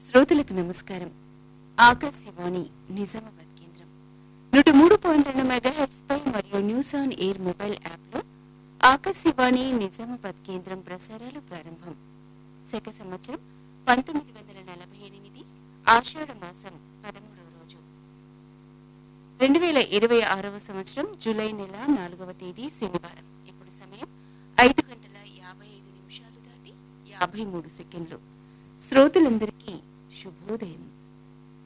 శ్రోతలకు నమస్కారం ఆకాశవాణి నిజామాబాద్ కేంద్రం నూట మూడు పాయింట్ రెండు మెగాహెట్స్ పై మరియు న్యూస్ ఆన్ ఎయిర్ మొబైల్ యాప్లో ఆకాశవాణి నిజామాబాద్ కేంద్రం ప్రసారాలు ప్రారంభం శక సంవత్సరం పంతొమ్మిది వందల నలభై ఎనిమిది ఆషాఢ మాసం పదమూడవ రోజు రెండు వేల ఇరవై ఆరవ సంవత్సరం జూలై నెల నాలుగవ తేదీ శనివారం ఇప్పుడు సమయం ఐదు గంటల యాభై ఐదు నిమిషాలు దాటి యాభై మూడు సెకండ్లు శ్రోతలందరికీ శుభోదయం